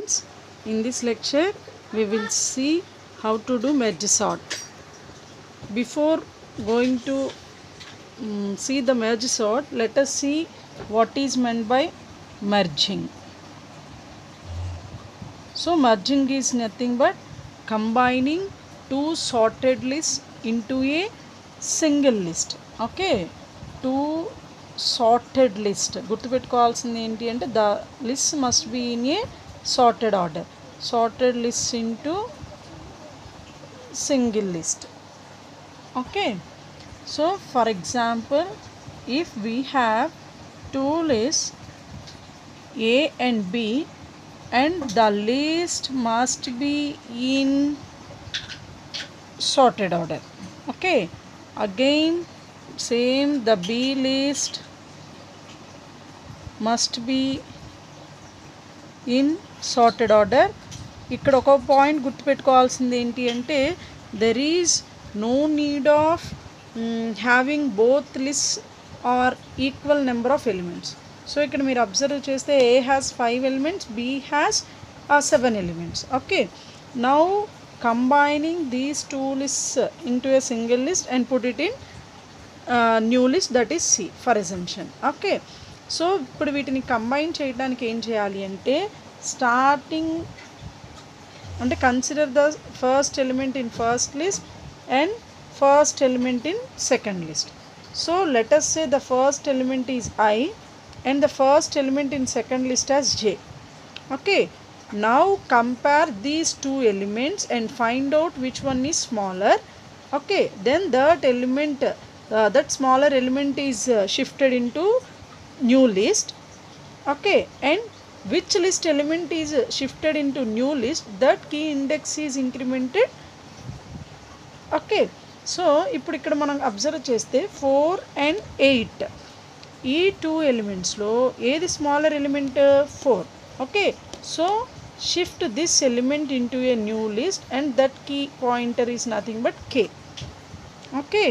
students in this lecture we will see how to do merge sort before going to mm, see the merge sort let us see what is meant by merging so merging is nothing but combining two sorted lists into a single list okay two sorted list గుర్తుపెట్టుకోవాల్సింది ఏంటి అంటే the list must be in a sorted order sorted list into single list okay so for example if we have two lists a and b and the list must be in sorted order okay again same the b list must be in sorted order ఇక్కడ ఒక point గుర్తుపెట్టుకోవాల్సింది ఏంటి అంటే there is no need of having both list are equal number of elements so ఇక్కడ మీరు observe చేస్తే A has five elements B has seven elements okay now combining these two lists into a single list and put it in new list that is C for assumption okay so ఇప్పుడు వీటిని combine చేయడానికి ఏం చేయాలి అంటే starting అంటే consider the first element in first list and first element in second list so let's say the first element is I and the first element in second list as J okay now compare these two elements and find out which one is smaller okay then that element uh, that smaller element is uh, shifted into new list okay and which list element is uh, shifted into new list that key index is incremented okay so ఇప్పుడు ఇక్కడ మనం observe చేస్తే four and eight ఈ టూ ఎలిమెంట్స్లో ఏది smaller element four okay so shift this element into a new list and that key pointer is nothing but K okay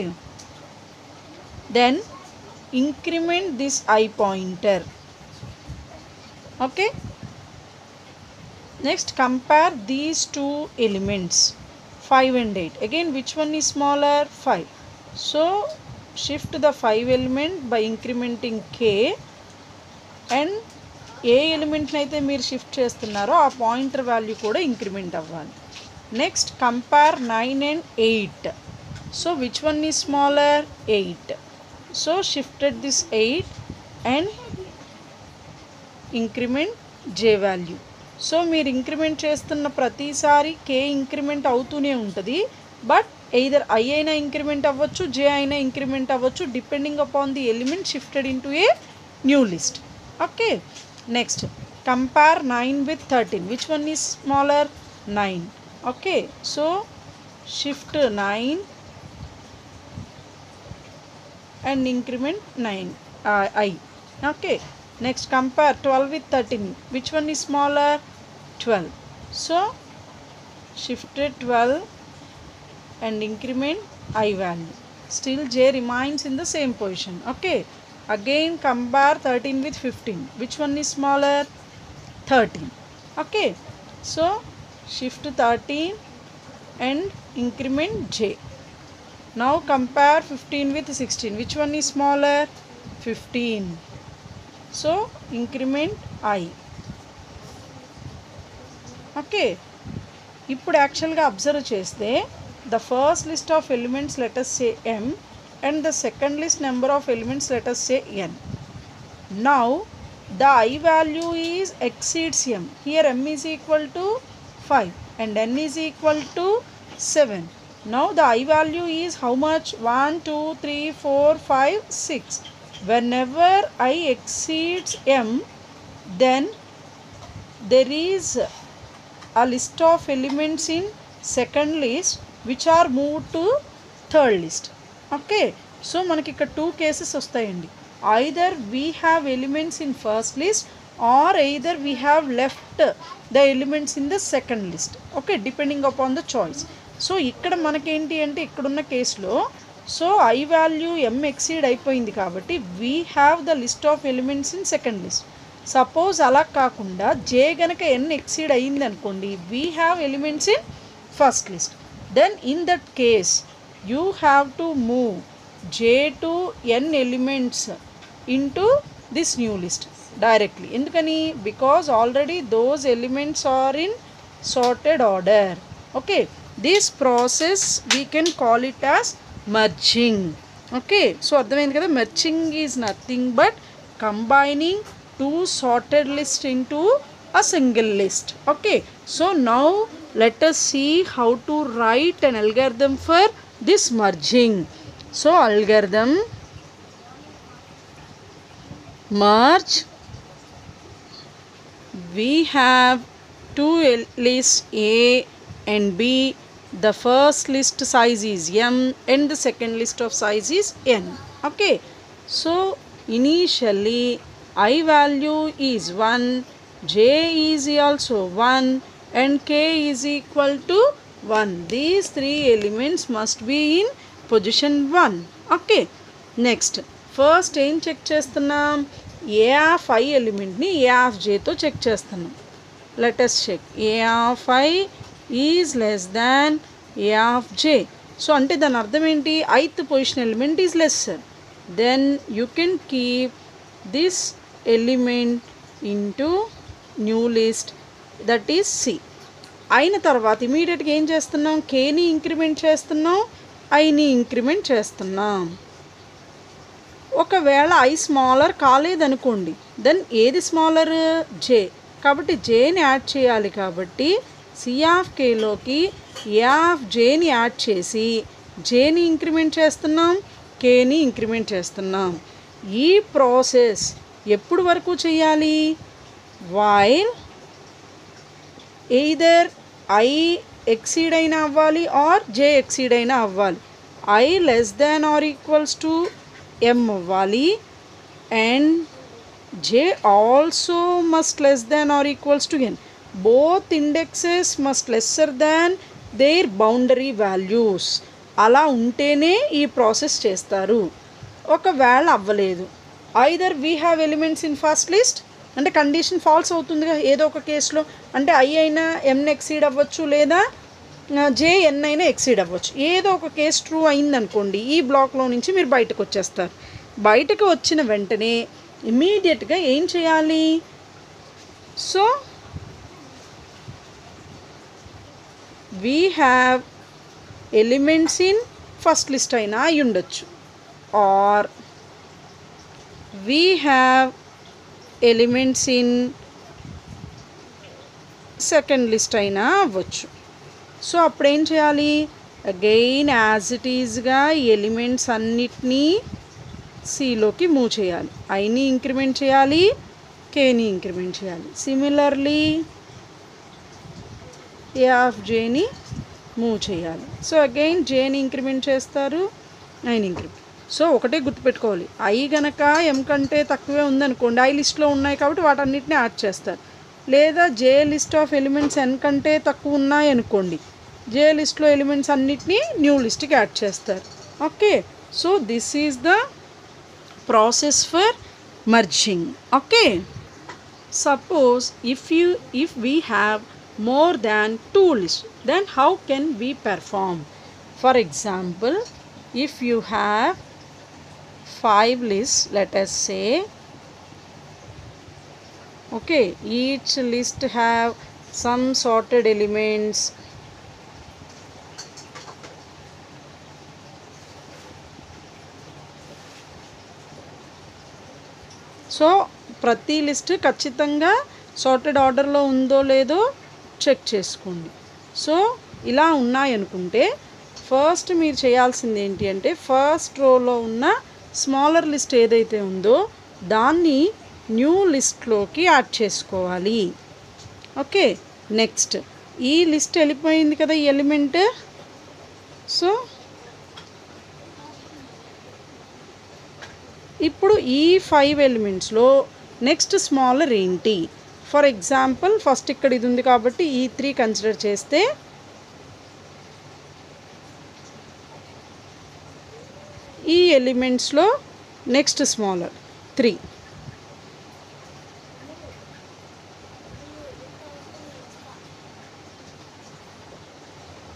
then increment this I pointer okay next compare these two elements 5 and 8 again which one is smaller 5 so shift the 5 element by incrementing k and ఏ ఎలిమెంట్ని అయితే మీరు షిఫ్ట్ చేస్తున్నారో ఆ pointer value కూడా increment అవ్వాలి next compare nine and eight so which one is smaller eight so shifted this eight and increment J value so మీరు ఇంక్రిమెంట్ చేస్తున్న ప్రతిసారి కే ఇంక్రిమెంట్ అవుతూనే ఉంటుంది బట్ ఎయిదర్ ఐ అయినా ఇంక్రిమెంట్ అవ్వచ్చు జే అయినా ఇంక్రిమెంట్ అవ్వచ్చు depending upon the element shifted into a new list okay next compare nine with thirteen which one is smaller nine okay so shift nine and increment nine I okay next compare 12 with 13 which one is smaller 12 so shifted 12 and increment i value still j remains in the same position okay again compare 13 with 15 which one is smaller 13 okay so shift 13 and increment j now compare 15 with 16 which one is smaller 15 so increment I okay ఇప్పుడు యాక్చువల్గా observe చేస్తే the first list of elements let's say M and the second list number of elements let's say N now the I value is exceeds M here M is equal to five and N is equal to seven now the I value is how much one two three four five six whenever i exceeds m then there is a list of elements in second list which are moved to third list okay so మనకి ఇక్కడ two cases వస్తాయండి either we have elements in first list or either we have left the elements in the second list okay depending upon the choice so ఇక్కడ మనకేంటి అంటే ఇక్కడున్న కేసులో so I value M exceed అయిపోయింది కాబట్టి we have the list of elements in second list suppose అలా కాకుండా J గనక ఎన్ ఎక్సీడ్ అయ్యింది అనుకోండి we have elements in first list then in that case you have to move J to N elements into this new list directly ఎందుకని because already those elements are in sorted order okay this process we can call it as merging okay so అర్థమైంది కదా merging is nothing but combining two sorted list into a single list okay so now let us see how to write an algorithm for this merging so algorithm merge we have two l- lists a and b the first list size is m and the second list of size is n okay so initially i value is 1 j is also 1 and k is equal to 1 these three elements must be in position 1 okay next first ఏం check చేస్తున్నాం A of I ఎలిమెంట్ని A of జేతో check చేస్తున్నాం let's check A of I is less than A of J so అంటే దాని అర్థం ఏంటి ith position element is lesser then you can keep this element into new list that is C అయిన తర్వాత ఇమీడియట్గా ఏం చేస్తున్నాం కేని ఇంక్రిమెంట్ చేస్తున్నాం ఐని ఇంక్రిమెంట్ చేస్తున్నాం ఒకవేళ ఐ స్మాలర్ కాలేదనుకోండి దెన్ ఏది స్మాలర్ జే కాబట్టి జేని యాడ్ చేయాలి కాబట్టి సి ఆఫ్ కేలోకి ఏ ఆఫ్ జేని యాడ్ చేసి జేని ఇంక్రిమెంట్ చేస్తున్నాం కేని ఇంక్రిమెంట్ చేస్తున్నాం ఈ ప్రాసెస్ ఎప్పుడు వరకు చేయాలి వైల్ ఎయిదర్ ఐ ఎక్సీడ్ అయినా అవ్వాలి ఆర్ జే ఎక్సీడ్ అయినా అవ్వాలి I less than or equals to M అవ్వాలి and J also must less than or equals to N both indexes must lesser than their boundary values అలా ఉంటేనే ఈ process చేస్తారు ఒకవేళ అవ్వలేదు either we have elements in first list అంటే condition false అవుతుందిగా ఏదో ఒక కేసులో అంటే ఐ అయినా ఎన్ ఎక్సీడ్ అవ్వచ్చు లేదా జే ఎన్ అయినా ఎక్సీడ్ అవ్వచ్చు ఏదో ఒక కేసు ట్రూ అయిందనుకోండి ఈ బ్లాక్లో నుంచి మీరు బయటకు వచ్చేస్తారు బయటకు వచ్చిన వెంటనే ఇమీడియట్గా ఏం చేయాలి so we have elements in first list అయినా అయి ఉండొచ్చు or we have elements in second list అయినా అవ్వచ్చు సో అప్పుడు ఏం చేయాలి అగైన్ యాజ్ ఇట్ ఈజ్గా ఈ ఎలిమెంట్స్ అన్నిటినీ సిలోకి మూవ్ చేయాలి ఐని ఇంక్రిమెంట్ చేయాలి కేని ఇంక్రిమెంట్ చేయాలి సిమిలర్లీ ఏ ఆఫ్ జేని మూవ్ చేయాలి సో అగైన్ జేని ఇంక్రిమెంట్ చేస్తారు ఐని ఇంక్రిమెంట్ సో ఒకటే గుర్తుపెట్టుకోవాలి ఐ గనక ఎం కంటే తక్కువే ఉందనుకోండి ఐ లిస్ట్లో ఉన్నాయి కాబట్టి వాటన్నిటిని యాడ్ చేస్తారు లేదా J list of elements N కంటే తక్కువ ఉన్నాయి అనుకోండి జే లిస్ట్లో ఎలిమెంట్స్ అన్నిటినీ న్యూ లిస్ట్కి యాడ్ చేస్తారు okay so this is the process for merging okay suppose if you if we have more than two lists then how can we perform for example if you have five lists let us say okay each list have some sorted elements so ప్రతి list ఖచ్చితంగా sorted ఆర్డర్లో ఉందో లేదో check చేసుకోండి so ఇలా ఉన్నాయనుకుంటే first మీరు చేయాల్సింది ఏంటి అంటే ఫస్ట్ రోలో ఉన్న స్మాలర్ లిస్ట్ ఏదైతే ఉందో దాన్ని న్యూ లిస్ట్లోకి యాడ్ చేసుకోవాలి ఓకే నెక్స్ట్ ఈ లిస్ట్ వెళ్ళిపోయింది కదా ఈ ఎలిమెంట్ సో ఇప్పుడు ఈ ఫైవ్ ఎలిమెంట్స్లో నెక్స్ట్ స్మాలర్ ఏంటి ఫర్ ఎగ్జాంపుల్ ఫస్ట్ ఇక్కడ ఇది ఉంది కాబట్టి ఈ త్రీ కన్సిడర్ చేస్తే ఈ ఎలిమెంట్స్లో నెక్స్ట్ స్మాలర్ త్రీ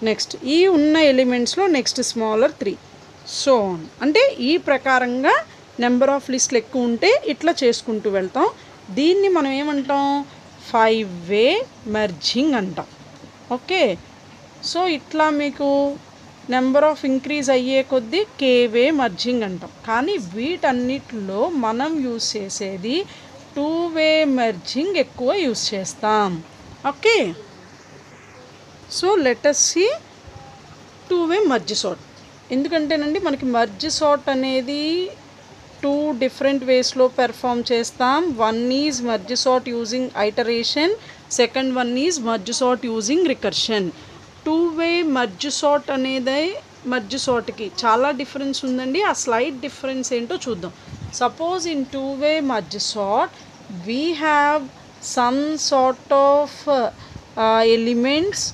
నెక్స్ట్ ఈ ఉన్న ఎలిమెంట్స్లో next smaller three so on అంటే ఈ ప్రకారంగా నెంబర్ ఆఫ్ లిస్ట్లు ఎక్కువ ఉంటే ఇట్లా చేసుకుంటూ వెళ్తాం దీన్ని మనం ఏమంటాం ఫైవ్ వే మెర్జింగ్ అంటాం ఓకే సో ఇట్లా మీకు నెంబర్ ఆఫ్ ఇంక్రీజ్ అయ్యే కొద్దీ కేవే మర్జింగ్ అంటాం కానీ వీటన్నిటిలో మనం యూస్ చేసేది టూ వే మెర్జింగ్ ఎక్కువ యూస్ చేస్తాం okay so let's see two way merge sort ఎందుకంటేనండి మనకి మర్జ్ సార్ట్ అనేది టూ డిఫరెంట్ వేస్లో పెర్ఫామ్ చేస్తాం one is merge sort using iteration second one is merge sort using recursion two way merge sort అనేది merge సార్ట్కి చాలా difference ఉందండి ఆ స్లైడ్ డిఫరెన్స్ ఏంటో చూద్దాం suppose in two way merge sort we have some sort of elements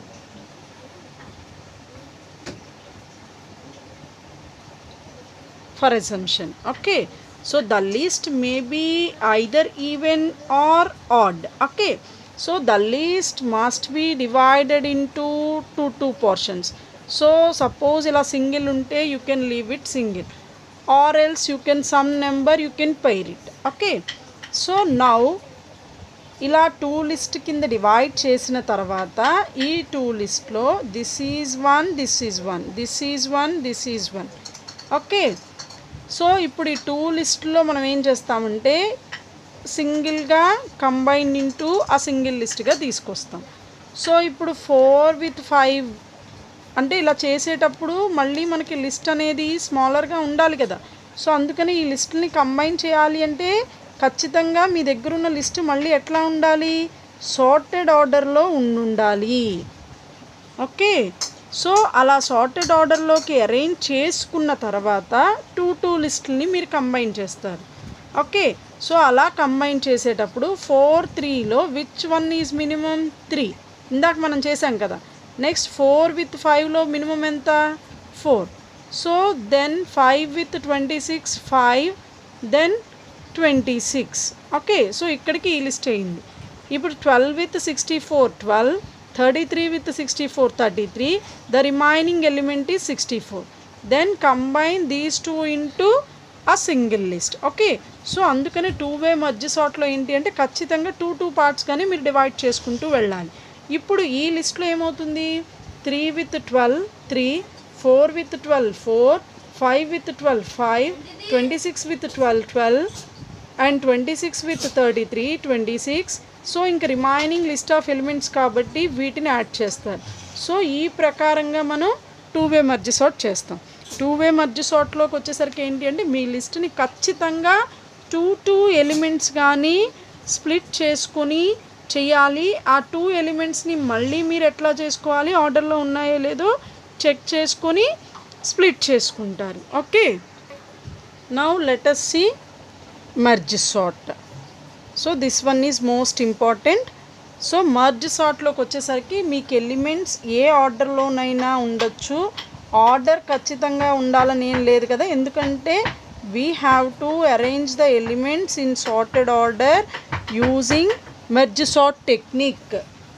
for assumption okay so the list may be either even or odd okay so the list must be divided into two two portions so suppose ఇలా single ఉంటే you can leave it single or else you can some number you can pair it okay so now ఇలా two list కింద divide చేసిన తర్వాత ఈ two లిస్ట్లో this is one this is one this is one this is one okay so ఇప్పుడు ఈ two లిస్ట్లో మనం ఏం చేస్తామంటే సింగిల్గా కంబైన్ ఇంటూ ఆ సింగిల్ లిస్ట్గా తీసుకొస్తాం సో ఇప్పుడు ఫోర్ విత్ ఫైవ్ అంటే ఇలా చేసేటప్పుడు మళ్ళీ మనకి లిస్ట్ అనేది స్మాలర్గా ఉండాలి కదా సో అందుకని ఈ లిస్ట్ని కంబైన్ చేయాలి అంటే ఖచ్చితంగా మీ దగ్గర ఉన్న లిస్ట్ మళ్ళీ ఎట్లా ఉండాలి సార్టెడ్ ఆర్డర్లో ఉండాలి ఓకే సో అలా సార్టెడ్ ఆర్డర్లోకి అరేంజ్ చేసుకున్న తర్వాత టూ టూ లిస్టుల్ని మీరు కంబైన్ చేస్తారు ఓకే సో అలా కంబైన్ చేసేటప్పుడు ఫోర్ త్రీలో which one is minimum three ఇందాక మనం చేసాం కదా నెక్స్ట్ ఫోర్ విత్ ఫైవ్లో మినిమం ఎంత four so then five with twenty six five then twenty six okay so ఇక్కడికి ఈ లిస్ట్ అయింది ఇప్పుడు twelve with sixty four twelve thirty three with sixty four thirty three the remaining element is sixty four then combine these two into a single list okay so అందుకని two way మధ్య సార్ట్లో ఏంటి అంటే ఖచ్చితంగా two two పార్ట్స్గానే మీరు divide చేసుకుంటూ వెళ్ళాలి ఇప్పుడు ఈ లిస్ట్లో ఏమవుతుంది three with twelve three four with twelve four five with twelve five twenty six with twelve twelve and twenty six with thirty three twenty six so ఇంక రిమైనింగ్ లిస్ట్ ఆఫ్ ఎలిమెంట్స్ కాబట్టి వీటిని add చేస్తారు so ఈ ప్రకారంగా మనం two way merge sort చేస్తాం two way merge సార్ట్లోకి వచ్చేసరికి ఏంటి అంటే మీ లిస్ట్ని ఖచ్చితంగా టూ టూ ఎలిమెంట్స్ కానీ స్ప్లిట్ చేసుకొని చేయాలి ఆ టూ ఎలిమెంట్స్ని మళ్ళీ మీరు ఎట్లా చేసుకోవాలి ఆర్డర్లో ఉన్నాయో లేదో చెక్ చేసుకొని స్ప్లిట్ చేసుకుంటారు okay now let's see merge sort so this one is most important so merge సార్ట్లోకి వచ్చేసరికి మీకు ఎలిమెంట్స్ ఏ ఆర్డర్లోనైనా ఉండొచ్చు ఆర్డర్ ఖచ్చితంగా ఉండాలని ఏం లేదు కదా ఎందుకంటే we have to arrange the elements in sorted order using merge sort technique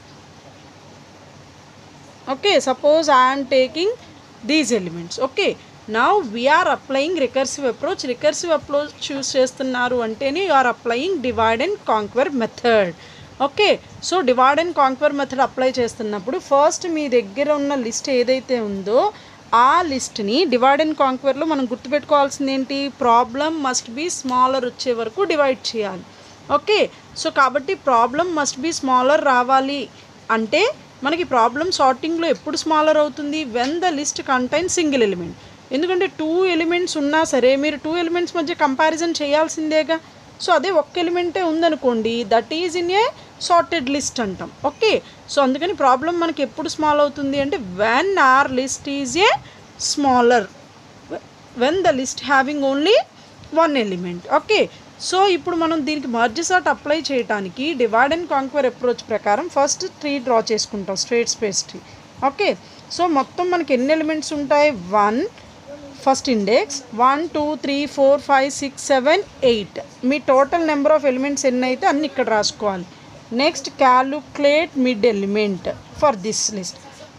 okay suppose i am taking these elements okay now we are applying recursive approach recursive approach choose చేస్తున్నారు అంటేనే you are applying divide and conquer method okay so divide and conquer method apply చేస్తున్నప్పుడు first మీ దగ్గర ఉన్న list ఏదైతే ఉందో ఆ లిస్ట్ని divide and కాంక్వర్లో మనం గుర్తుపెట్టుకోవాల్సింది ఏంటి ప్రాబ్లం మస్ట్ బీ స్మాలర్ వచ్చే వరకు డివైడ్ చేయాలి ఓకే సో కాబట్టి ప్రాబ్లం మస్ట్ బీ స్మాలర్ రావాలి అంటే మనకి ప్రాబ్లం సార్టింగ్లో ఎప్పుడు స్మాలర్ అవుతుంది when the list contain single element ఎందుకంటే టూ ఎలిమెంట్స్ ఉన్నా సరే మీరు టూ ఎలిమెంట్స్ మధ్య కంపారిజన్ చేయాల్సిందేగా సో అదే ఒక్క ఎలిమెంటే ఉందనుకోండి that is in a sorted list అంటాం ఓకే సో అందుకని ప్రాబ్లం మనకి ఎప్పుడు స్మాల్ అవుతుంది అంటే when our list is a smaller when the list having only one element okay so ఇప్పుడు మనం దీనికి మర్జ్ సార్ట్ అప్లై చేయడానికి డివైడ్ అండ్ కాంక్వర్ అప్రోచ్ ప్రకారం ఫస్ట్ ట్రీ డ్రా చేసుకుంటాం straight space tree okay so మొత్తం మనకి ఎన్ని ఎలిమెంట్స్ ఉంటాయి one first index one two three four five six seven eight మీ టోటల్ నెంబర్ ఆఫ్ ఎలిమెంట్స్ ఎన్ని అయితే అన్ని ఇక్కడ రాసుకోవాలి next calculate mid element for this list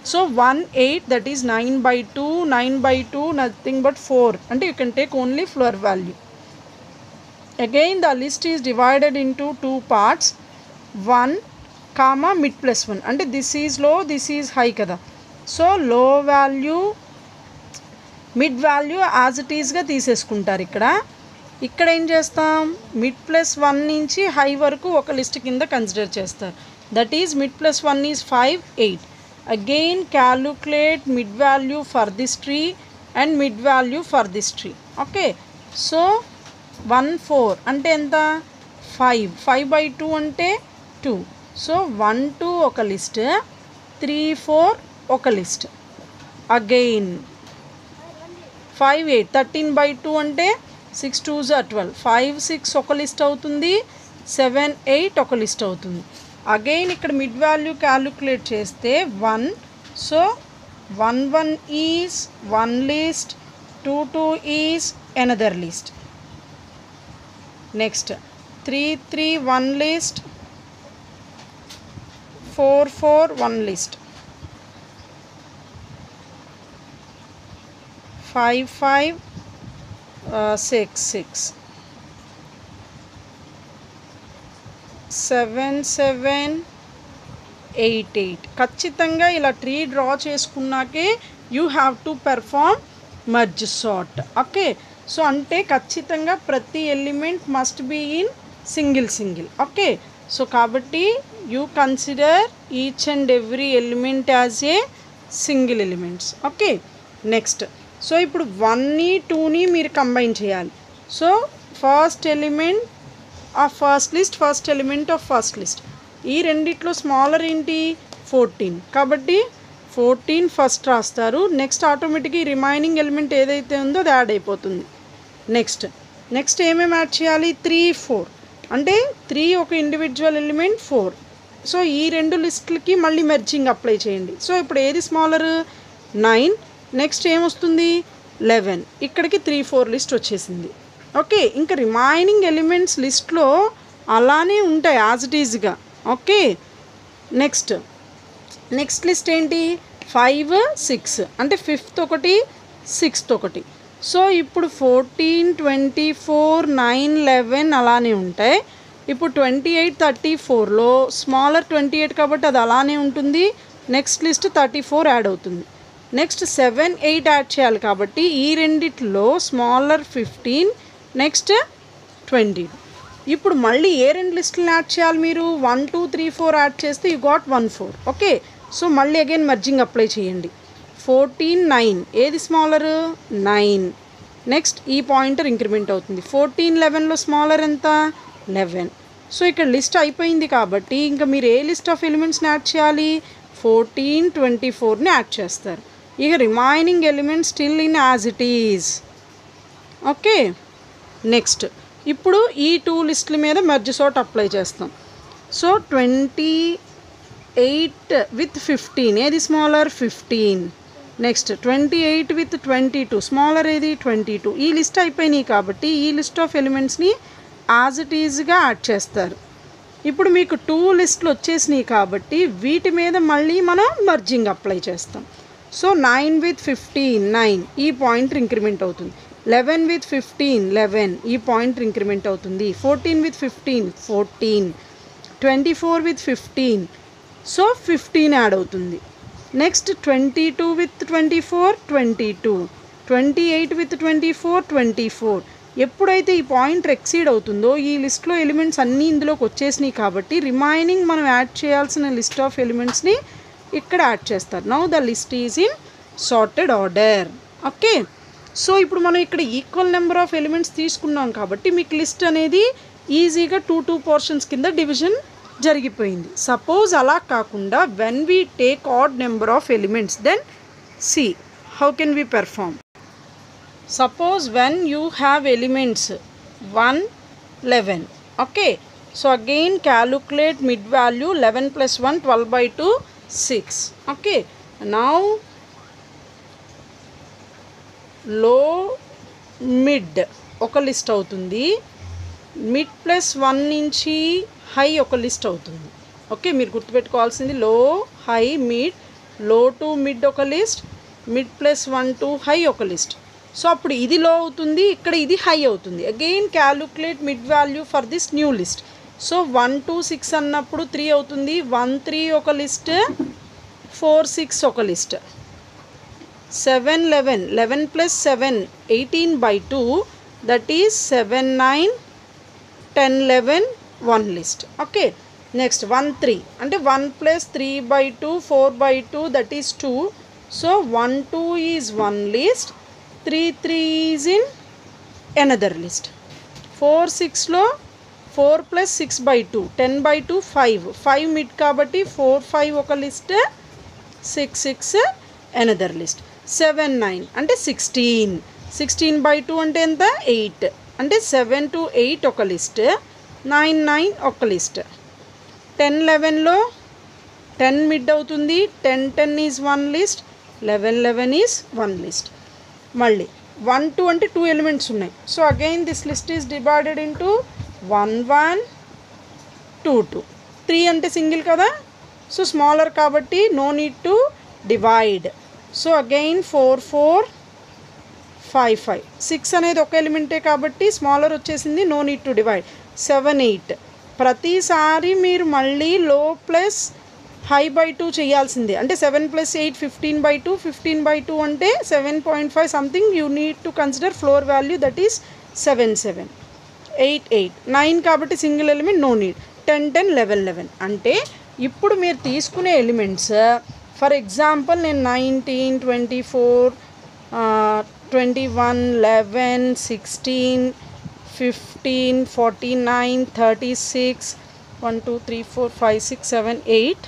so one eight that is nine by two nine by two nothing but four అంటే you can take only floor value again the list is divided into two parts 1 comma mid plus 1 అంటే this is low this is high కదా so low value mid value as it ఈస్గా తీసేసుకుంటారు ఇక్కడ ఇక్కడ ఏం చేస్తాం mid plus one నుంచి high వరకు ఒక లిస్ట్ కింద కన్సిడర్ చేస్తారు that is mid plus one is five eight again calculate mid value for this tree and mid value for this tree okay so one four అంటే ఎంత five five by two అంటే two so one two ఒక list three four ఒక list again five eight thirteen by two అంటే six two జా twelve five six ఒక list అవుతుంది seven eight ఒక లిస్ట్ అవుతుంది అగైన్ ఇక్కడ మిడ్ వాల్యూ క్యాలిక్యులేట్ చేస్తే one so one one is one list two two is another list next three three one list four four one list five five six six seven seven eight eight ఖచ్చితంగా ఇలా tree draw చేసుకున్నాకే you have to perform merge sort okay so అంటే ఖచ్చితంగా ప్రతి element must be in single single okay so కాబట్టి you consider each and every element as a single elements okay next so ఇప్పుడు వన్ని టూని మీరు combine చేయాలి so first element of first list first element of first list ఈ రెండిట్లో smaller ఏంటి fourteen కాబట్టి ఫోర్టీన్ ఫస్ట్ రాస్తారు నెక్స్ట్ ఆటోమేటిక్గా ఈ రిమైనింగ్ ఎలిమెంట్ ఏదైతే ఉందో అది యాడ్ అయిపోతుంది నెక్స్ట్ నెక్స్ట్ ఏమేమి యాడ్ చేయాలి త్రీ ఫోర్ అంటే త్రీ ఒక ఇండివిజువల్ ఎలిమెంట్ ఫోర్ సో ఈ రెండు లిస్టులకి మళ్ళీ మెర్జింగ్ అప్లై చేయండి సో ఇప్పుడు ఏది స్మాలర్ నైన్ నెక్స్ట్ ఏమొస్తుంది లెవెన్ ఇక్కడికి త్రీ ఫోర్ లిస్ట్ వచ్చేసింది ఓకే ఇంకా రిమైనింగ్ ఎలిమెంట్స్ లిస్ట్లో అలానే ఉంటాయి యాజ్ ఇట్ ఈజ్గా ఓకే నెక్స్ట్ నెక్స్ట్ లిస్ట్ ఏంటి ఫైవ్ సిక్స్ అంటే ఫిఫ్త్ ఒకటి సిక్స్త్ ఒకటి సో ఇప్పుడు fourteen twenty four nine eleven అలానే ఉంటాయి ఇప్పుడు ట్వంటీ ఎయిట్ థర్టీ ఫోర్లో స్మాలర్ ట్వంటీ ఎయిట్ కాబట్టి అది అలానే ఉంటుంది next list thirty four add అవుతుంది నెక్స్ట్ సెవెన్ ఎయిట్ యాడ్ చేయాలి కాబట్టి ఈ రెండిట్లో స్మాలర్ ఫిఫ్టీన్ నెక్స్ట్ ట్వంటీ ఇప్పుడు మళ్ళీ ఏ రెండు లిస్టులను యాడ్ చేయాలి మీరు one two three four add చేస్తే you got one four okay so మళ్ళీ అగైన్ మర్జింగ్ అప్లై చేయండి ఫోర్టీన్ నైన్ ఏది స్మాలర్ నైన్ నెక్స్ట్ ఈ పాయింటర్ ఇంక్రిమెంట్ అవుతుంది ఫోర్టీన్ లెవెన్లో స్మాలర్ ఎంత లెవెన్ సో ఇక్కడ లిస్ట్ అయిపోయింది కాబట్టి ఇంకా మీరు ఏ లిస్ట్ ఆఫ్ ఎలిమెంట్స్ని యాడ్ చేయాలి ఫోర్టీన్ ట్వంటీ ఫోర్ని యాడ్ చేస్తారు ఇక remaining elements still in as it is okay next ఇప్పుడు ఈ టూ లిస్టుల మీద మెర్జ్ సోట్ అప్లై చేస్తాం so twenty eight with fifteen ఏది smaller fifteen next twenty eight with twenty two smaller ఏది ట్వంటీ టూ ఈ లిస్ట్ అయిపోయినాయి కాబట్టి ఈ లిస్ట్ ఆఫ్ ఎలిమెంట్స్ని యాజ్ ఇట్ ఈజ్గా యాడ్ చేస్తారు ఇప్పుడు మీకు టూ లిస్టులు వచ్చేసినాయి కాబట్టి వీటి మీద మళ్ళీ మనం మర్జింగ్ అప్లై చేస్తాం so nine with fifteen nine ఈ పాయింట్ ఇంక్రిమెంట్ అవుతుంది లెవెన్ విత్ ఫిఫ్టీన్ లెవెన్ ఈ పాయింట్ ఇంక్రిమెంట్ అవుతుంది fourteen with fifteen fourteen twenty four with fifteen so fifteen add అవుతుంది next twenty two with twenty four twenty two twenty eight with twenty four twenty four ఎప్పుడైతే ఈ point exceed అవుతుందో ఈ లిస్ట్లో elements అన్నీ ఇందులోకి వచ్చేసినాయి కాబట్టి రిమైనింగ్ మనం యాడ్ చేయాల్సిన లిస్ట్ ఆఫ్ ఎలిమెంట్స్ని ఇక్కడ యాడ్ చేస్తారు now the list is in sorted order okay so ఇప్పుడు మనం ఇక్కడ ఈక్వల్ నెంబర్ ఆఫ్ ఎలిమెంట్స్ తీసుకున్నాం కాబట్టి మీకు లిస్ట్ అనేది ఈజీగా టూ టూ పోర్షన్స్ కింద డివిజన్ జరిగిపోయింది సపోజ్ అలా కాకుండా when we take odd number of elements then see how can we perform suppose when you have elements 1 11 okay so again calculate mid value 11 plus 1 12 by 2 6 okay now low mid ఒక list అవుతుంది mid plus one నుంచి high ఒక list అవుతుంది okay మీరు గుర్తుపెట్టుకోవాల్సింది low high mid low to mid ఒక list mid plus one to high ఒక list so అప్పుడు ఇది లో అవుతుంది ఇక్కడ ఇది హై అవుతుంది again calculate mid value for this new list so one to six అన్నప్పుడు త్రీ అవుతుంది వన్ త్రీ ఒక లిస్ట్ ఫోర్ సిక్స్ ఒక list seven eleven eleven plus seven eighteen by two that is seven nine ten eleven one list okay next one three అంటే one plus three by two four by two that is two so one two is one list three three is in another list four సిక్స్లో four plus six by two ten by two five five mid కాబట్టి four five ఒక list six six another list seven nine అంటే sixteen sixteen by two అంటే ఎంత eight అంటే seven to eight ఒక list nine nine ఒక list ten లెవెన్లో ten mid అవుతుంది ten ten is one list eleven eleven is one list మళ్ళీ one two అంటే టూ ఎలిమెంట్స్ ఉన్నాయి so again this list is divided into one one two two three అంటే single కదా so smaller కాబట్టి no need to divide so again four four five five six అనేది ఒక ఎలిమెంటే కాబట్టి స్మాలర్ వచ్చేసింది no need to divide seven eight ప్రతిసారి మీరు మళ్ళీ లో ప్లస్ హై బై టూ చేయాల్సిందే అంటే seven plus eight fifteen by two fifteen by two అంటే seven point five something you need to consider floor value that is seven seven eight eight nine కాబట్టి single element no need ten ten eleven eleven అంటే ఇప్పుడు మీరు తీసుకునే elements for example నేను nineteen twenty four twenty one eleven sixteen fifteen forty nine thirty six one two three four five six seven eight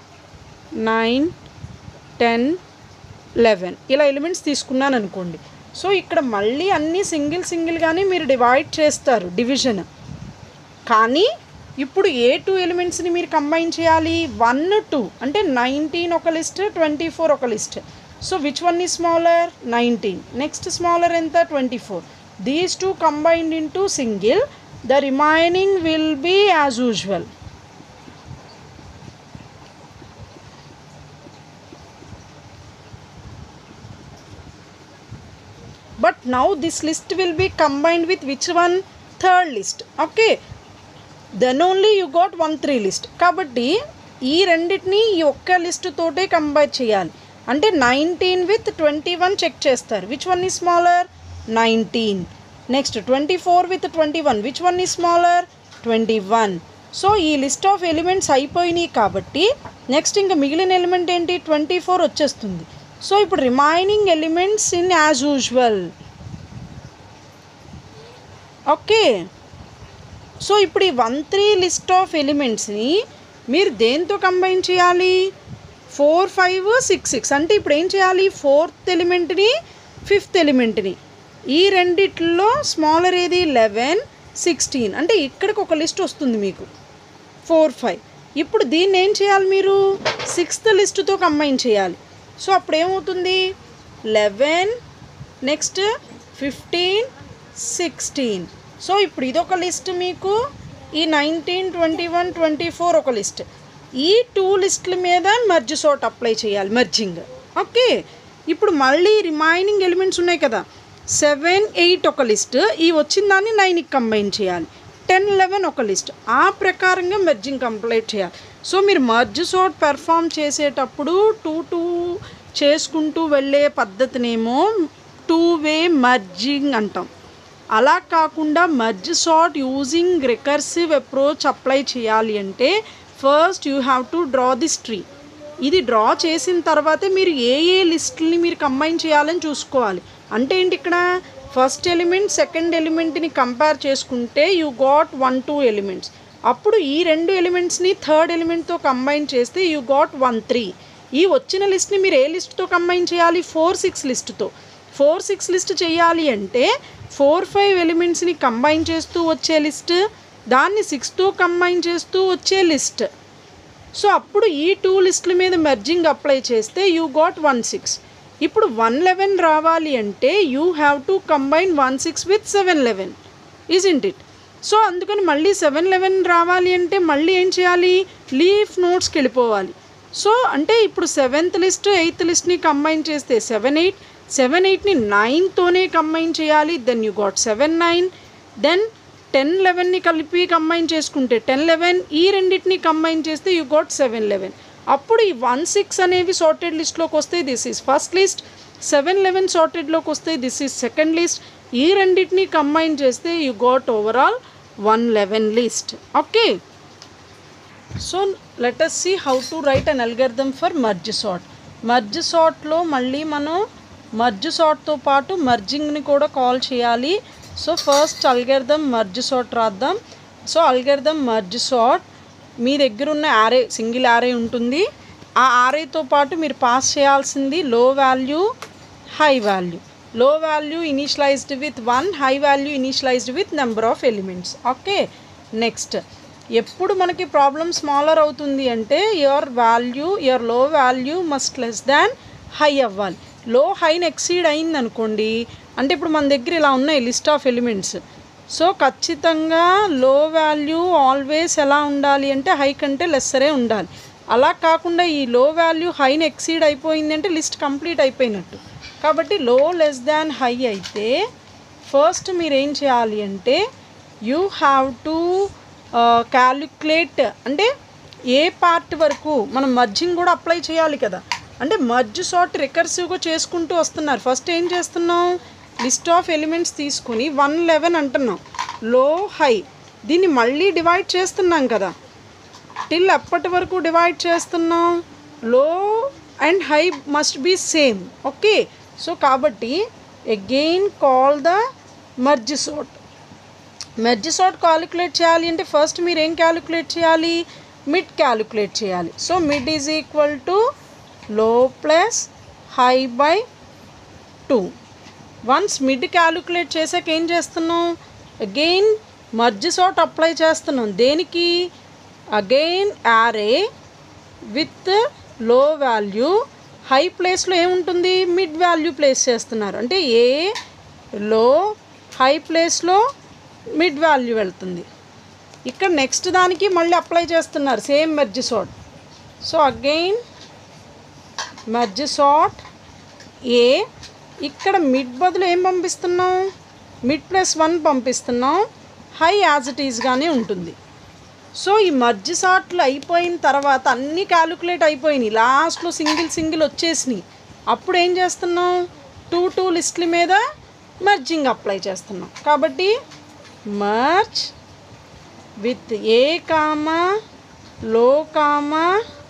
nine ten eleven ఇలా elements తీసుకున్నాను అనుకోండి so ఇక్కడ మళ్ళీ అన్నీ సింగిల్ సింగిల్గానే మీరు డివైడ్ చేస్తారు డివిజన్ కానీ ఇప్పుడు ఏ టూ ఎలిమెంట్స్ని మీరు కంబైన్ చేయాలి వన్ టూ అంటే నైన్టీన్ ఒక లిస్ట్ ట్వంటీ ఫోర్ ఒక list so which one is smaller nineteen next smaller ఎంత twenty four these two combined into single the remaining will be as usual but now this list will be combined with which one third list okay then only you got one three list కాబట్టి ఈ రెండింటిని ఈ ఒక్క list తోటే combine చేయాలి అంటే nineteen with twenty one check చేస్తారు which one is smaller nineteen next twenty four with twenty one which one is smaller twenty one so ఈ లిస్ట్ ఆఫ్ ఎలిమెంట్స్ అయిపోయినాయి కాబట్టి నెక్స్ట్ ఇంకా మిగిలిన ఎలిమెంట్ ఏంటి ట్వంటీ ఫోర్ వచ్చేస్తుంది సో ఇప్పుడు remaining elements in as usual okay so ఇప్పుడు ఈ వన్ త్రీ లిస్ట్ ఆఫ్ ఎలిమెంట్స్ని మీరు దేంతో కంబైన్ చేయాలి ఫోర్ ఫైవ్ సిక్స్ సిక్స్ అంటే ఇప్పుడు ఏం చేయాలి ఫోర్త్ ఎలిమెంట్ని ఫిఫ్త్ ఎలిమెంట్ని ఈ రెండిట్లో స్మాలర్ ఏది లెవెన్ సిక్స్టీన్ అంటే ఇక్కడికి ఒక లిస్ట్ వస్తుంది మీకు ఫోర్ ఫైవ్ ఇప్పుడు దీన్ని ఏం చేయాలి మీరు సిక్స్త్ లిస్టుతో కంబైన్ చేయాలి సో అప్పుడు ఏమవుతుంది eleven next fifteen sixteen so ఇప్పుడు ఇదొక లిస్ట్ మీకు ఈ nineteen twenty one twenty four ఒక లిస్ట్ ఈ టూ లిస్టుల మీద మర్జ్ సోట్ అప్లై చేయాలి మర్జింగ్ ఓకే ఇప్పుడు మళ్ళీ రిమైనింగ్ ఎలిమెంట్స్ ఉన్నాయి కదా సెవెన్ ఎయిట్ ఒక లిస్ట్ ఈ వచ్చిన దాన్ని నైన్కి కంబైన్ చేయాలి టెన్ లెవెన్ ఒక లిస్ట్ ఆ ప్రకారంగా మెర్జింగ్ కంప్లీట్ చేయాలి సో మీరు మర్జ్ సోట్ పెర్ఫామ్ చేసేటప్పుడు టూ టూ చేసుకుంటూ వెళ్ళే పద్ధతినేమో టూ వే మర్జింగ్ అంటాం అలా కాకుండా merge sort using recursive approach apply చేయాలి అంటే first you have to draw this tree ఇది డ్రా చేసిన తర్వాతే మీరు ఏ ఏ లిస్టుల్ని మీరు కంబైన్ చేయాలని చూసుకోవాలి అంటే ఏంటి ఇక్కడ ఫస్ట్ ఎలిమెంట్ సెకండ్ ఎలిమెంట్ని కంపేర్ చేసుకుంటే you got one two elements అప్పుడు ఈ రెండు ఎలిమెంట్స్ని థర్డ్ ఎలిమెంట్తో కంబైన్ చేస్తే యూ గాట్ వన్ త్రీ ఈ వచ్చిన లిస్ట్ని మీరు ఏ లిస్ట్తో కంబైన్ చేయాలి ఫోర్ సిక్స్ లిస్ట్తో ఫోర్ సిక్స్ లిస్ట్ చేయాలి అంటే ఫోర్ ఫైవ్ ఎలిమెంట్స్ని కంబైన్ చేస్తూ వచ్చే లిస్ట్ దాన్ని సిక్స్తో కంబైన్ చేస్తూ వచ్చే లిస్ట్ సో అప్పుడు ఈ టూ లిస్టుల మీద మెర్జింగ్ అప్లై చేస్తే యూ గాట్ వన్ సిక్స్ ఇప్పుడు వన్ లెవెన్ రావాలి అంటే you have to combine one six with seven eleven is into it so అందుకని మళ్ళీ సెవెన్ లెవెన్ రావాలి అంటే మళ్ళీ ఏం చేయాలి లీఫ్ నోట్స్కి వెళ్ళిపోవాలి సో అంటే ఇప్పుడు సెవెంత్ లిస్ట్ ఎయిత్ లిస్ట్ని కంబైన్ చేస్తే సెవెన్ ఎయిట్ సెవెన్ ఎయిట్ని నైన్తోనే కంబైన్ చేయాలి then you got seven nine then ten లెవెన్ని కలిపి కంబైన్ చేసుకుంటే టెన్ లెవెన్ ఈ రెండింటిని కంబైన్ చేస్తే యూ గాట్ సెవెన్ లెవెన్ అప్పుడు ఈ వన్ సిక్స్ అనేవి సార్టెడ్ లిస్ట్లోకి వస్తే this is first list seven eleven సార్టెడ్లోకి వస్తే దిస్ ఈజ్ సెకండ్ లిస్ట్ ఈ రెండింటిని కంబైన్ చేస్తే you got overall one eleven list okay so let us see how to write an algorithm for merge sort merge సార్ట్లో మళ్ళీ మనం merge సార్ట్తో పాటు మర్జింగ్ని కూడా కాల్ చేయాలి so first algorithm merge sort రాద్దాం సో అల్గర్థమ్ మర్జ్ సార్ట్ మీ దగ్గర ఉన్న యారే సింగిల్ యారే ఉంటుంది ఆ యారేతో పాటు మీరు పాస్ చేయాల్సింది low value high value low value initialized with one high value initialized with number of elements okay next ఎప్పుడు మనకి ప్రాబ్లమ్ స్మాలర్ అవుతుంది అంటే your value your low value must less than high అవ్వాలి లో హైని ఎక్సీడ్ అయింది అనుకోండి అంటే ఇప్పుడు మన దగ్గర ఇలా ఉన్నాయి లిస్ట్ ఆఫ్ ఎలిమెంట్స్ సో ఖచ్చితంగా లో వాల్యూ ఆల్వేస్ ఎలా ఉండాలి అంటే హై కంటే లెస్సరే ఉండాలి అలా కాకుండా ఈ లో వాల్యూ హైని ఎక్సీడ్ అయిపోయింది అంటే లిస్ట్ కంప్లీట్ అయిపోయినట్టు కాబట్టి లో లెస్ దాన్ హై అయితే ఫస్ట్ మీరు ఏం చేయాలి అంటే యూ హ్యావ్ టు క్యాలిక్యులేట్ అంటే ఏ పార్ట్ వరకు మనం మర్జింగ్ కూడా అప్లై చేయాలి కదా అంటే మర్జ్ సార్ట్ రికర్సివ్గా చేసుకుంటూ వస్తున్నారు ఫస్ట్ ఏం చేస్తున్నాం లిస్ట్ ఆఫ్ ఎలిమెంట్స్ తీసుకుని వన్ లెవెన్ అంటున్నాం లో హై దీన్ని మళ్ళీ డివైడ్ చేస్తున్నాం కదా టిల్ అప్పటి వరకు డివైడ్ చేస్తున్నాం low and high must be same okay so కాబట్టి again call the merge sort merge sort calculate చేయాలి అంటే ఫస్ట్ మీరు ఏం క్యాలిక్యులేట్ చేయాలి మిడ్ క్యాలిక్యులేట్ చేయాలి so mid is equal to low plus high by two once mid calculate చేసాక ఏం చేస్తున్నాం అగైన్ మర్జ్ సార్ట్ అప్లై చేస్తున్నాం దేనికి again array with low value high ప్లేస్లో ఏముంటుంది మిడ్ వాల్యూ ప్లేస్ చేస్తున్నారు అంటే ఏ లో హై ప్లేస్లో మిడ్ వాల్యూ వెళ్తుంది ఇక్కడ నెక్స్ట్ దానికి మళ్ళీ అప్లై చేస్తున్నారు same merge sort so again merge sort A ఇక్కడ మిడ్ బదులు ఏం పంపిస్తున్నాం మిడ్ ప్లస్ వన్ పంపిస్తున్నాం హై యాజ్ ఇట్ ఈజ్గానే ఉంటుంది సో ఈ మర్జ్ సార్ట్లు అయిపోయిన తర్వాత అన్నీ క్యాలిక్యులేట్ అయిపోయినాయి లాస్ట్లో సింగిల్ సింగిల్ వచ్చేసినాయి అప్పుడు ఏం చేస్తున్నాం టూ టూ లిస్టుల మీద మర్జింగ్ అప్లై చేస్తున్నాం కాబట్టి merge with A comma low comma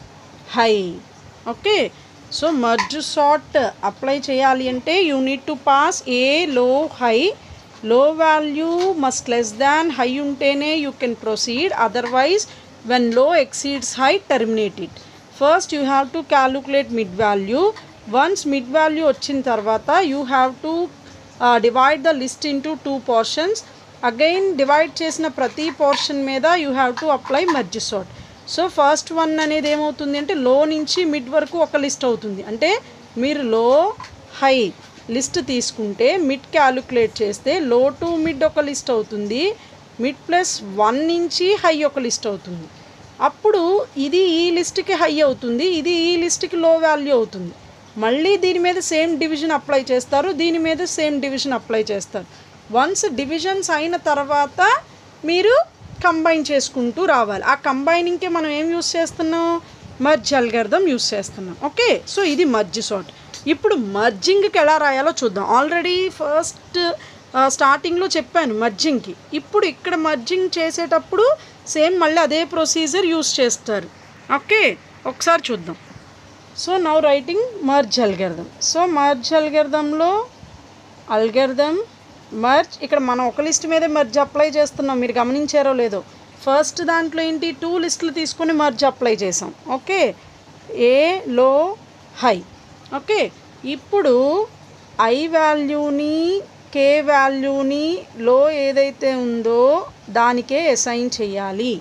high okay so merge sort apply చేయాలి అంటే you need to pass A low high low value must less than high ఉంటేనే you can proceed otherwise when low exceeds high terminate it first you have to calculate mid value once mid value వచ్చిన తర్వాత you have to divide the list into two portions again divide చేసిన ప్రతి portion మీద you have to apply merge sort so first one అనేది ఏమవుతుంది అంటే లో నుంచి మిడ్ వరకు ఒక లిస్ట్ అవుతుంది అంటే మీరు లో హై లిస్ట్ తీసుకుంటే మిడ్ క్యాలిక్యులేట్ చేస్తే లో టు మిడ్ ఒక లిస్ట్ అవుతుంది మిడ్ ప్లస్ వన్ నుంచి హై ఒక లిస్ట్ అవుతుంది అప్పుడు ఇది ఈ లిస్ట్కి హై అవుతుంది ఇది ఈ లిస్ట్కి లో వాల్యూ అవుతుంది మళ్ళీ దీని మీద సేమ్ డివిజన్ అప్లై చేస్తారు దీని మీద సేమ్ డివిజన్ అప్లై చేస్తారు వన్స్ డివిజన్స్ అయిన తర్వాత మీరు కంబైన్ చేసుకుంటూ రావాలి ఆ కంబైనింగ్కే మనం ఏం యూస్ చేస్తున్నాం మర్జ్ అల్గర్థం యూస్ చేస్తున్నాం ఓకే సో ఇది మర్జ్ సార్ట్ ఇప్పుడు మర్జింగ్కి ఎలా రాయాలో చూద్దాం ఆల్రెడీ ఫస్ట్ స్టార్టింగ్లో చెప్పాను మర్జింగ్కి ఇప్పుడు ఇక్కడ మర్జింగ్ చేసేటప్పుడు సేమ్ మళ్ళీ అదే ప్రొసీజర్ యూస్ చేస్తారు ఓకే ఒకసారి చూద్దాం so now writing merge algorithm so merge అల్గర్థంలో అల్గర్థం మర్జ్ ఇక్కడ మనం ఒక లిస్ట్ మీదే మర్జ్ అప్లై చేస్తున్నాం మీరు గమనించారో లేదో ఫస్ట్ దాంట్లో ఏంటి టూ లిస్టులు తీసుకొని మర్జ్ అప్లై చేసాం okay A low high okay ఇప్పుడు ఐ వాల్యూని కే వాల్యూని లో ఏదైతే ఉందో దానికే అసైన్ చేయాలి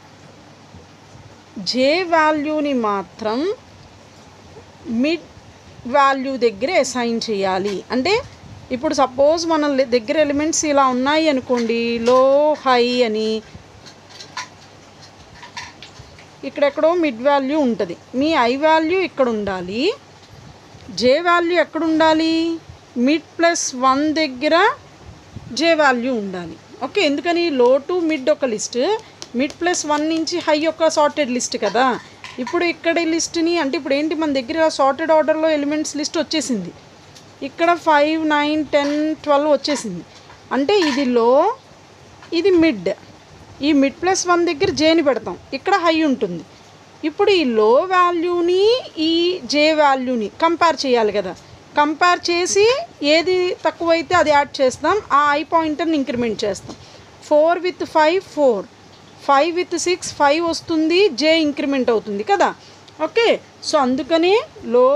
జే వాల్యూని మాత్రం మిడ్ వాల్యూ దగ్గర అసైన్ చేయాలి అంటే ఇప్పుడు సపోజ్ మన లె- దగ్గర ఎలిమెంట్స్ ఇలా ఉన్నాయి అనుకోండి లో హై అని ఇక్కడెక్కడో మిడ్ వాల్యూ ఉంటుంది మీ ఐ వాల్యూ ఇక్కడ ఉండాలి జే వాల్యూ ఎక్కడ ఉండాలి మిడ్ ప్లస్ వన్ దగ్గర జే వాల్యూ ఉండాలి ఓకే ఎందుకని లో టు మిడ్ ఒక లిస్ట్ మిడ్ ప్లస్ వన్ నుంచి హై ఒక సార్టెడ్ లిస్ట్ కదా ఇప్పుడు ఇక్కడ లిస్ట్ని అంటే ఇప్పుడు ఏంటి మన దగ్గర సార్టెడ్ ఆర్డర్లో ఎలిమెంట్స్ లిస్ట్ వచ్చేసింది ఇక్కడ ఫైవ్ నైన్ టెన్ ట్వెల్వ్ వచ్చేసింది అంటే ఇది లో ఇది మిడ్ ఈ మిడ్ ప్లస్ వన్ దగ్గర జేని పెడతాం ఇక్కడ హై ఉంటుంది ఇప్పుడు ఈ లో వాల్యూని ఈ జే వాల్యూని కంపేర్ చేయాలి కదా కంపేర్ చేసి ఏది తక్కువైతే అది యాడ్ చేస్తాం ఆ ఐ పాయింటర్ని ఇంక్రిమెంట్ చేస్తాం four with five four five with six five వస్తుంది జే ఇంక్రిమెంట్ అవుతుంది కదా ఓకే సో అందుకని లో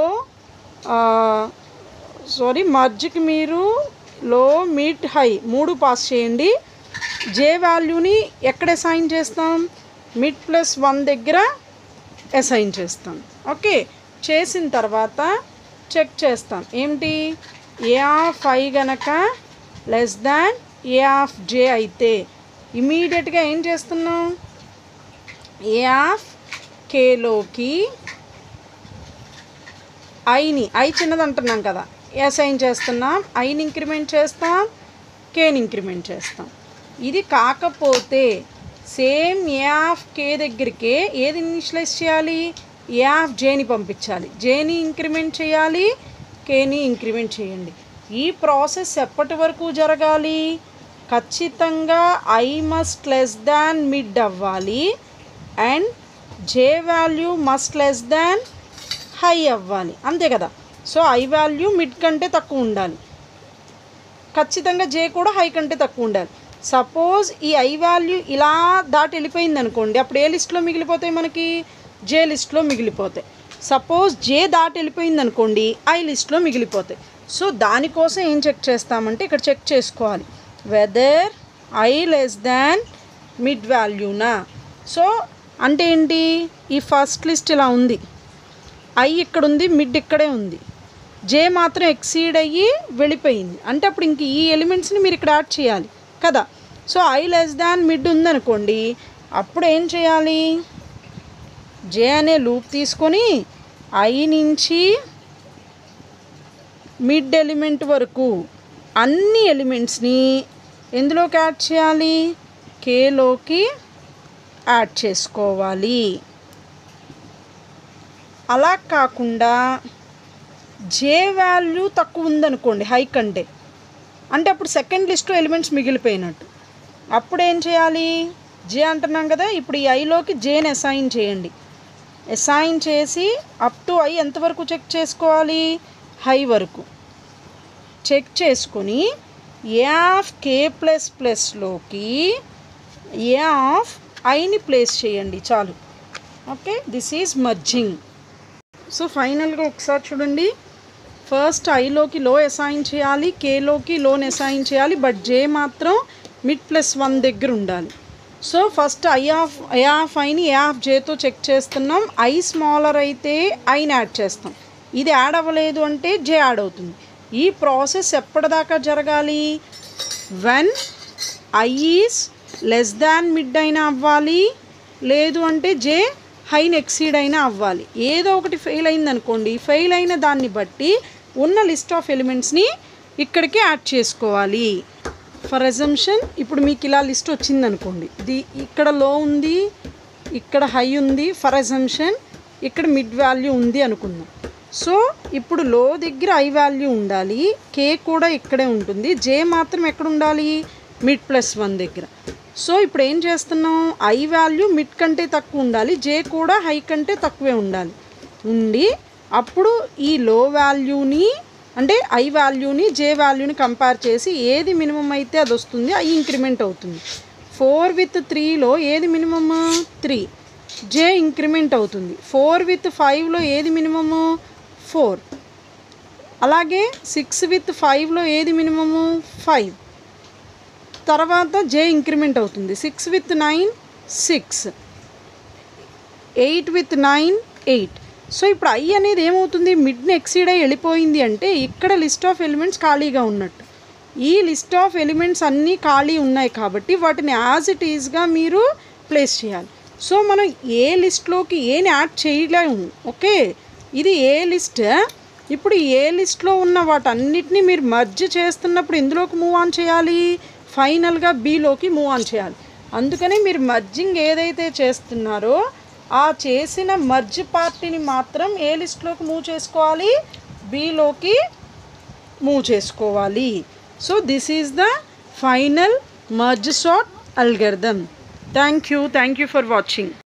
సారీ మర్జ్కి మీరు లో మిడ్ హై మూడు పాస్ చేయండి జే వాల్యూని ఎక్కడ అసైన్ చేస్తాం మిడ్ ప్లస్ వన్ దగ్గర అసైన్ చేస్తాం ఓకే చేసిన తర్వాత చెక్ చేస్తాం ఏంటి ఏ ఆఫ్ ఐ గనక less than A of J అయితే ఇమీడియట్గా ఏం చేస్తున్నాం ఏ ఆఫ్ కేలోకి ఐని ఐ చిన్నది అంటున్నాం కదా అసైన్ చేస్తున్నాం ఐని ఇంక్రిమెంట్ చేస్తాం కేని ఇంక్రిమెంట్ చేస్తాం ఇది కాకపోతే సేమ్ ఏ ఆఫ్ కే దగ్గరికే ఏది ఇనిషియలైజ్ చేయాలి ఏ ఆఫ్ జేని పంపించాలి జేని ఇంక్రిమెంట్ చేయాలి కేని ఇంక్రిమెంట్ చేయండి ఈ ప్రాసెస్ ఎప్పటి వరకు జరగాలి ఖచ్చితంగా I must less than mid అవ్వాలి and J value must less than high అవ్వాలి అంతే కదా సో ఐ వాల్యూ మిడ్ కంటే తక్కువ ఉండాలి ఖచ్చితంగా జే కూడా హై కంటే తక్కువ ఉండాలి సపోజ్ ఈ ఐ వాల్యూ ఇలా దాటి వెళ్ళిపోయింది అనుకోండి అప్పుడు ఏ లిస్ట్లో మిగిలిపోతాయి మనకి జే లిస్ట్లో మిగిలిపోతాయి సపోజ్ జే దాటి వెళ్ళిపోయింది అనుకోండి ఐ లిస్ట్లో మిగిలిపోతాయి సో దానికోసం ఏం చెక్ చేస్తామంటే ఇక్కడ చెక్ చేసుకోవాలి whether I less than mid వాల్యూనా సో అంటే ఏంటి ఈ ఫస్ట్ లిస్ట్ ఇలా ఉంది ఐ ఇక్కడ ఉంది మిడ్ ఇక్కడే ఉంది జే మాత్రం ఎక్సీడ్ అయ్యి వెళ్ళిపోయింది అంటే అప్పుడు ఇంక ఈ ఎలిమెంట్స్ని మీరు ఇక్కడ యాడ్ చేయాలి కదా so I less than mid ఉందనుకోండి అప్పుడు ఏం చేయాలి జే అనే లూప్ తీసుకొని ఐ నుంచి మిడ్ ఎలిమెంట్ వరకు అన్ని ఎలిమెంట్స్ని ఎందులోకి యాడ్ చేయాలి కేలోకి యాడ్ చేసుకోవాలి అలా కాకుండా జే వాల్యూ తక్కువ ఉందనుకోండి హై కంటే అంటే అప్పుడు సెకండ్ లిస్ట్లో ఎలిమెంట్స్ మిగిలిపోయినట్టు అప్పుడు ఏం చేయాలి జే అంటున్నాం కదా ఇప్పుడు ఈ ఐలోకి జేని అసైన్ చేయండి అసైన్ చేసి అప్ టు ఐ ఎంతవరకు చెక్ చేసుకోవాలి హై వరకు చెక్ చేసుకొని ఏ ఆఫ్ కే ప్లస్ ప్లస్లోకి ఏ ఆఫ్ ఐని ప్లేస్ చేయండి చాలు okay this is merging so ఫైనల్గా ఒకసారి చూడండి ఫస్ట్ ఐలోకి లో అసైన్ చేయాలి కేలోకి లోన్ అసైన్ చేయాలి బట్ జే మాత్రం మిడ్ ప్లస్ వన్ దగ్గర ఉండాలి so first I of I of ఐని ఏ ఆఫ్ జేతో చెక్ చేస్తున్నాం ఐ స్మాలర్ అయితే ఐని యాడ్ చేస్తాం ఇది యాడ్ అవ్వలేదు అంటే జే యాడ్ అవుతుంది ఈ ప్రాసెస్ ఎప్పటిదాకా జరగాలి when I is less than mid అయినా అవ్వాలి లేదు అంటే జే హైన్ ఎక్సీడ్ అయినా అవ్వాలి ఏదో ఒకటి ఫెయిల్ అయింది అనుకోండి ఫెయిల్ అయిన దాన్ని బట్టి ఉన్న లిస్ట్ ఆఫ్ ఎలిమెంట్స్ని ఇక్కడికి యాడ్ చేసుకోవాలి ఫర్ ఎగ్జంప్షన్ ఇప్పుడు మీకు ఇలా లిస్ట్ వచ్చింది అనుకోండి ఇది ఇక్కడ లో ఉంది ఇక్కడ హై ఉంది ఫర్ ఎగ్జంప్షన్ ఇక్కడ మిడ్ వాల్యూ ఉంది అనుకుందాం సో ఇప్పుడు లో దగ్గర ఐ వాల్యూ ఉండాలి కే కూడా ఇక్కడే ఉంటుంది జే మాత్రం ఎక్కడ ఉండాలి మిడ్ ప్లస్ వన్ దగ్గర సో ఇప్పుడు ఏం చేస్తున్నాం ఐ వాల్యూ మిడ్ కంటే తక్కువ ఉండాలి జే కూడా హై కంటే తక్కువే ఉండాలి ఉండి అప్పుడు ఈ లో వాల్యూని అంటే ఐ వాల్యూని జే వాల్యూని కంపేర్ చేసి ఏది మినిమం అయితే అది వస్తుంది ఐ ఇంక్రిమెంట్ అవుతుంది ఫోర్ విత్ త్రీలో ఏది మినిమమ్ త్రీ జే ఇంక్రిమెంట్ అవుతుంది ఫోర్ విత్ ఫైవ్లో ఏది మినిమము ఫోర్ అలాగే సిక్స్ విత్ ఫైవ్లో ఏది మినిమము ఫైవ్ తర్వాత జే ఇంక్రిమెంట్ అవుతుంది six with nine six eight with nine eight so ఇప్పుడు ఐ అనేది ఏమవుతుంది మిడ్ని ఎక్సీడ్ అయ్యి వెళ్ళిపోయింది అంటే ఇక్కడ లిస్ట్ ఆఫ్ ఎలిమెంట్స్ ఖాళీగా ఉన్నట్టు ఈ లిస్ట్ ఆఫ్ ఎలిమెంట్స్ అన్నీ ఖాళీ ఉన్నాయి కాబట్టి వాటిని యాజ్ ఇట్ ఈజ్గా మీరు ప్లేస్ చేయాలి సో మనం ఏ లిస్ట్లోకి ఏం యాడ్ చేయలేము ఓకే ఇది ఏ లిస్ట్ ఇప్పుడు ఏ లిస్ట్లో ఉన్న వాటన్నిటిని మీరు మర్జ్ చేస్తున్నప్పుడు ఎందులోకి మూవ్ ఆన్ చేయాలి ఫైనల్గా బీలోకి మూవ్ ఆన్ చేయాలి అందుకని మీరు మర్జింగ్ ఏదైతే చేస్తున్నారో ఆ చేసిన మర్జ్ పార్టీని మాత్రం ఏ లిస్ట్లోకి మూవ్ చేసుకోవాలి బీలోకి మూవ్ చేసుకోవాలి so this is the final merge sort algorithm thank you thank you for watching